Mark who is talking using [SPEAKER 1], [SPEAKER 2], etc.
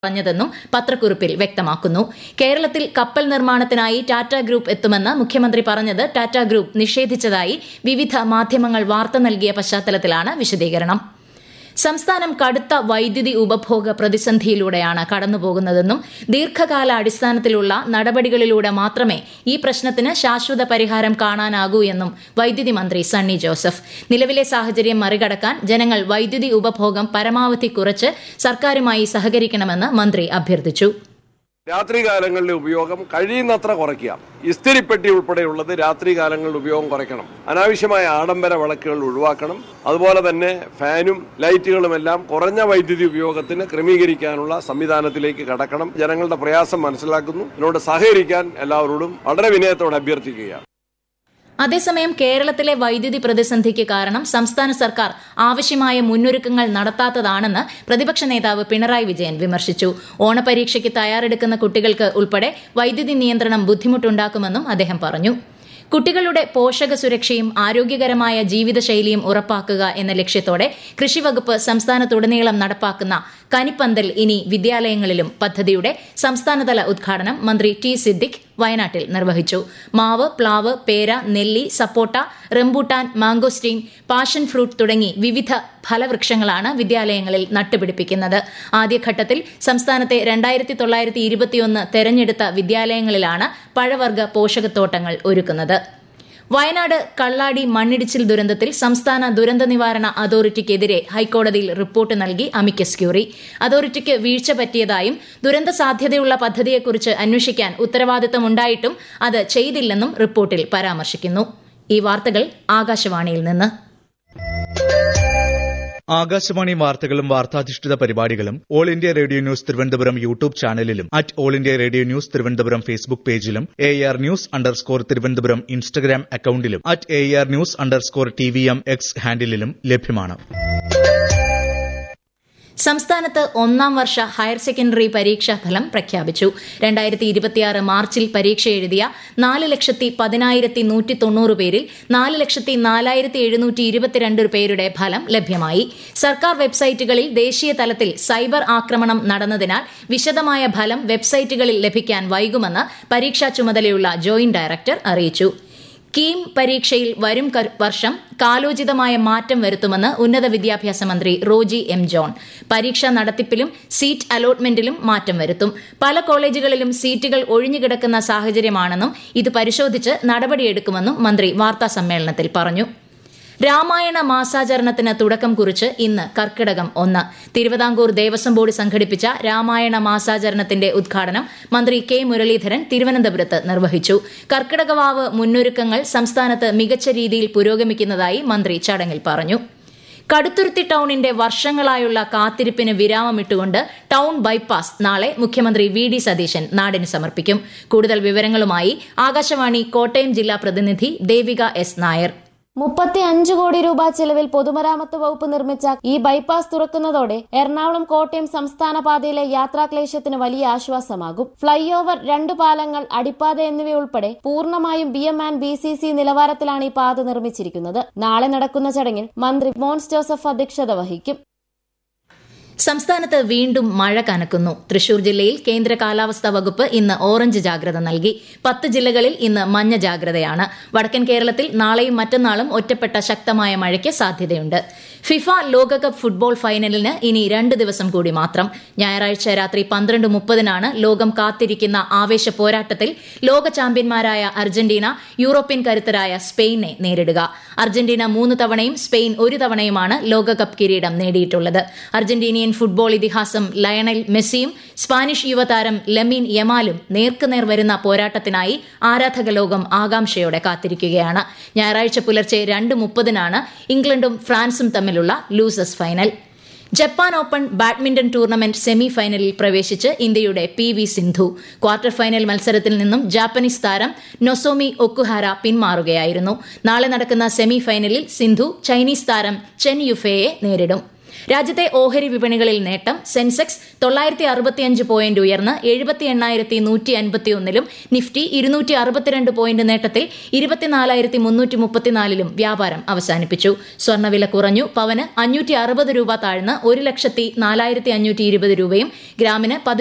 [SPEAKER 1] പറഞ്ഞതെന്നും പത്രക്കുറിപ്പിൽ വ്യക്തമാക്കുന്നു കേരളത്തിൽ കപ്പൽ നിർമ്മാണത്തിനായി ടാറ്റ ഗ്രൂപ്പ് എത്തുമെന്ന് മുഖ്യമന്ത്രി പറഞ്ഞത് ടാറ്റ ഗ്രൂപ്പ് നിഷേധിച്ചതായി വിവിധ മാധ്യമങ്ങൾ വാർത്ത നൽകിയ പശ്ചാത്തലത്തിലാണ് വിശദീകരണം സംസ്ഥാനം കടുത്ത വൈദ്യുതി ഉപഭോഗ പ്രതിസന്ധിയിലൂടെയാണ് കടന്നുപോകുന്നതെന്നും ദീർഘകാല അടിസ്ഥാനത്തിലുള്ള നടപടികളിലൂടെ മാത്രമേ ഈ പ്രശ്നത്തിന് ശാശ്വത പരിഹാരം കാണാനാകൂ എന്നും വൈദ്യുതി മന്ത്രി സണ്ണി ജോസഫ് നിലവിലെ സാഹചര്യം മറികടക്കാൻ ജനങ്ങൾ വൈദ്യുതി ഉപഭോഗം പരമാവധി കുറച്ച് സർക്കാരുമായി സഹകരിക്കണമെന്ന് മന്ത്രി അഭ്യർത്ഥിച്ചു
[SPEAKER 2] രാത്രികാലങ്ങളിലെ ഉപയോഗം കഴിയുന്നത്ര കുറയ്ക്കുക ഇസ്തിരിപ്പെട്ടി ഉൾപ്പെടെയുള്ളത് രാത്രികാലങ്ങളിൽ ഉപയോഗം കുറയ്ക്കണം അനാവശ്യമായ ആഡംബര വിളക്കുകൾ ഒഴിവാക്കണം അതുപോലെ തന്നെ ഫാനും ലൈറ്റുകളുമെല്ലാം കുറഞ്ഞ വൈദ്യുതി ഉപയോഗത്തിന് ക്രമീകരിക്കാനുള്ള സംവിധാനത്തിലേക്ക് കടക്കണം ജനങ്ങളുടെ പ്രയാസം മനസ്സിലാക്കുന്നു ഇതിനോട് സഹകരിക്കാൻ എല്ലാവരോടും വളരെ വിനയത്തോടെ അഭ്യർത്ഥിക്കുകയാണ്
[SPEAKER 1] അതേസമയം കേരളത്തിലെ വൈദ്യുതി പ്രതിസന്ധിക്ക് കാരണം സംസ്ഥാന സർക്കാർ ആവശ്യമായ മുന്നൊരുക്കങ്ങൾ നടത്താത്തതാണെന്ന് പ്രതിപക്ഷ നേതാവ് പിണറായി വിജയൻ വിമർശിച്ചു ഓണപരീക്ഷയ്ക്ക് തയ്യാറെടുക്കുന്ന കുട്ടികൾക്ക് ഉൾപ്പെടെ വൈദ്യുതി നിയന്ത്രണം ബുദ്ധിമുട്ടുണ്ടാക്കുമെന്നും അദ്ദേഹം പറഞ്ഞു കുട്ടികളുടെ പോഷക സുരക്ഷയും ആരോഗ്യകരമായ ജീവിതശൈലിയും ഉറപ്പാക്കുക എന്ന ലക്ഷ്യത്തോടെ കൃഷിവകുപ്പ് സംസ്ഥാനത്തുടനീളം നടപ്പാക്കുന്ന കനിപ്പന്തൽ ഇനി വിദ്യാലയങ്ങളിലും പദ്ധതിയുടെ സംസ്ഥാനതല ഉദ്ഘാടനം മന്ത്രി ടി സിദ്ദിഖ് വയനാട്ടിൽ നിർവഹിച്ചു മാവ് പ്ലാവ് പേര നെല്ലി sapota rambutan mangosteen passion fruit തുടങ്ങി വിവിധ ഫലവൃക്ഷങ്ങളാണ് വിദ്യാലയങ്ങളിൽ നട്ടുപിടിപ്പിക്കുന്നത് ആദ്യഘട്ടത്തിൽ സംസ്ഥാനത്തെ രണ്ടായിരത്തി തൊള്ളായിരത്തി ഇരുപത്തിയൊന്ന് തെരഞ്ഞെടുത്ത വിദ്യാലയങ്ങളിലാണ് പഴവർഗ പോഷകത്തോട്ടങ്ങൾ ഒരുക്കുന്നത് വയനാട് കള്ളാടി മണ്ണിടിച്ചിൽ ദുരന്തത്തിൽ സംസ്ഥാന ദുരന്ത നിവാരണ അതോറിറ്റിക്കെതിരെ ഹൈക്കോടതിയിൽ റിപ്പോർട്ട് നൽകി അമിക്കസ് ക്യൂറി അതോറിറ്റിക്ക് വീഴ്ച പറ്റിയതായും ദുരന്ത സാധ്യതയുള്ള പദ്ധതിയെക്കുറിച്ച് അന്വേഷിക്കാൻ ഉത്തരവാദിത്തമുണ്ടായിട്ടും അത് ചെയ്തില്ലെന്നും റിപ്പോർട്ടിൽ പരാമർശിക്കുന്നു ഈ വാർത്തകൾ ആകാശവാണിയിൽ നിന്ന്
[SPEAKER 3] ആകാശവാണി വാർത്തകളും വാർത്താധിഷ്ഠിത പരിപാടികളും all India radio news Thiruvananthapuram YouTube ചാനലിലും at all India radio news Thiruvananthapuram Facebook പേജിലും A R news underscore Thiruvananthapuram Instagram അക്കൌണ്ടിലും at A R news underscore T V M X ഹാൻഡിലും ലഭ്യമാണ്
[SPEAKER 1] സംസ്ഥാനത്ത് ഒന്നാം വർഷ ഹയർ സെക്കൻഡറി പരീക്ഷാ ഫലം പ്രഖ്യാപിച്ചു രണ്ടായിരത്തി ഇരുപത്തിയാറ് മാർച്ചിൽ പരീക്ഷ എഴുതിയ നാല് ലക്ഷത്തി പതിനായിരത്തി നൂറ്റി തൊണ്ണൂറ് പേരിൽ നാല് ലക്ഷത്തി നാലായിരത്തി എഴുന്നൂറ്റി ഇരുപത്തിരണ്ട് പേരുടെ ഫലം ലഭ്യമായി സർക്കാർ വെബ്സൈറ്റുകളിൽ ദേശീയ തലത്തിൽ സൈബർ ആക്രമണം നടന്നതിനാൽ വിശദമായ ഫലം വെബ്സൈറ്റുകളിൽ ലഭിക്കാൻ വൈകുമെന്ന് പരീക്ഷാ ചുമതലയുള്ള ജോയിന്റ് ഡയറക്ടർ അറിയിച്ചു കീം പരീക്ഷയിൽ വരും വർഷം കാലോചിതമായ മാറ്റം വരുത്തുമെന്ന് ഉന്നത വിദ്യാഭ്യാസ മന്ത്രി റോജി എം ജോൺ പരീക്ഷാ നടത്തിപ്പിലും സീറ്റ് അലോട്ട്മെന്റിലും മാറ്റം വരുത്തും പല കോളേജുകളിലും സീറ്റുകൾ ഒഴിഞ്ഞുകിടക്കുന്ന സാഹചര്യമാണെന്നും ഇത് പരിശോധിച്ച് നടപടിയെടുക്കുമെന്നും മന്ത്രി വാർത്താസമ്മേളനത്തിൽ പറഞ്ഞു രാമായണ മാസാചരണത്തിന് തുടക്കം കുറിച്ച് ഇന്ന് കർക്കിടകം ഒന്ന് തിരുവിതാംകൂർ ദേവസ്വം ബോർഡ് സംഘടിപ്പിച്ച രാമായണ മാസാചരണത്തിന്റെ ഉദ്ഘാടനം മന്ത്രി കെ മുരളീധരൻ തിരുവനന്തപുരത്ത് നിർവഹിച്ചു കർക്കിടകവാവ് മുന്നൊരുക്കങ്ങൾ സംസ്ഥാനത്ത് മികച്ച രീതിയിൽ പുരോഗമിക്കുന്നതായി മന്ത്രി ചടങ്ങിൽ പറഞ്ഞു കടുത്തുരുത്തി ടൌണിന്റെ വർഷങ്ങളായുള്ള കാത്തിരിപ്പിന് വിരാമമിട്ടുകൊണ്ട് ടൌൺ ബൈപ്പാസ് നാളെ മുഖ്യമന്ത്രി വി ഡി സതീശൻ നാടിന് സമർപ്പിക്കും കൂടുതൽ വിവരങ്ങളുമായി ആകാശവാണി കോട്ടയം ജില്ലാ പ്രതിനിധി ദേവിക എസ് നായർ
[SPEAKER 4] മുപ്പത്തി അഞ്ച് കോടി രൂപ ചെലവിൽ പൊതുമരാമത്ത് വകുപ്പ് നിർമ്മിച്ച ഈ ബൈപ്പാസ് തുറക്കുന്നതോടെ എറണാകുളം കോട്ടയം സംസ്ഥാന പാതയിലെ യാത്രാക്ലേശത്തിന് വലിയ ആശ്വാസമാകും ഫ്ളൈ ഓവർ രണ്ട് പാലങ്ങൾ അടിപ്പാത എന്നിവയുൾപ്പെടെ പൂർണ്ണമായും B M and B C C നിലവാരത്തിലാണ് ഈ പാത നിർമ്മിച്ചിരിക്കുന്നത് നാളെ നടക്കുന്ന ചടങ്ങിൽ മന്ത്രി മോൻസ് ജോസഫ് അധ്യക്ഷത വഹിക്കും
[SPEAKER 1] സംസ്ഥാനത്ത് വീണ്ടും മഴ കനക്കുന്നു തൃശൂർ ജില്ലയിൽ കേന്ദ്ര കാലാവസ്ഥാ വകുപ്പ് ഇന്ന് ഓറഞ്ച് ജാഗ്രത നൽകി പത്ത് ജില്ലകളിൽ ഇന്ന് മഞ്ഞ ജാഗ്രതയാണ് വടക്കൻ കേരളത്തിൽ നാളെയും മറ്റന്നാളും ഒറ്റപ്പെട്ട ശക്തമായ മഴയ്ക്ക് സാധ്യതയുണ്ട് ഫിഫ ലോകകപ്പ് ഫുട്ബോൾ ഫൈനലിന് ഇനി രണ്ട് ദിവസം കൂടി മാത്രം ഞായറാഴ്ച രാത്രി പന്ത്രണ്ട് മുപ്പതിനാണ് ലോകം കാത്തിരിക്കുന്ന ആവേശ പോരാട്ടത്തിൽ ലോക ചാമ്പ്യന്മാരായ അർജന്റീന യൂറോപ്യൻ കരുത്തരായ സ്പെയിനെ നേരിടുക അർജന്റീന മൂന്ന് തവണയും സ്പെയിൻ ഒരു തവണയുമാണ് ലോകകപ്പ് കിരീടം നേടിയിട്ടുള്ളത് അർജന്റീനിയൻ ഫുട്ബോൾ ഇതിഹാസം ലയണൽ മെസ്സിയും സ്പാനിഷ് യുവതാരം ലമീൻ യമാലും നേർക്കുനേർ വരുന്ന പോരാട്ടത്തിനായി ആരാധക ലോകം ആകാംക്ഷയോടെ കാത്തിരിക്കുകയാണ് ഞായറാഴ്ച പുലർച്ചെ രണ്ട് മുപ്പതിനാണ് ഇംഗ്ലണ്ടും ഫ്രാൻസും തമ്മിലുള്ള losers final Japan open badminton tournament semi ഫൈനലിൽ പ്രവേശിച്ച് ഇന്ത്യയുടെ P V Sindhu quarter final മത്സരത്തിൽ നിന്നും ജാപ്പനീസ് താരം നൊസോമി ഒക്കുഹാര പിന്മാറുകയായിരുന്നു നാളെ നടക്കുന്ന സെമി ഫൈനലിൽ സിന്ധു ചൈനീസ് താരം ചെൻ യുഫെയെ നേരിടും രാജ്യത്തെ ഓഹരി വിപണികളിൽ നേട്ടം സെൻസെക്സ് തൊള്ളായിരത്തി അറുപത്തിയഞ്ച് പോയിന്റ് ഉയർന്ന് എഴുപത്തി എണ്ണായിരത്തി നൂറ്റി അൻപത്തിയൊന്നിലും നിഫ്റ്റി ഇരുന്നൂറ്റി അറുപത്തിരണ്ട് പോയിന്റ് നേട്ടത്തിൽ ഇരുപത്തിനാലായിരത്തി മുന്നൂറ്റി മുപ്പത്തിനാലിലും വ്യാപാരം അവസാനിപ്പിച്ചു സ്വർണ്ണവില കുറഞ്ഞു പവന് അഞ്ഞൂറ്റി അറുപത് രൂപ താഴ്ന്ന് ഒരു ലക്ഷത്തി നാലായിരത്തി അഞ്ഞൂറ്റി ഇരുപത് രൂപയും ഗ്രാമിന്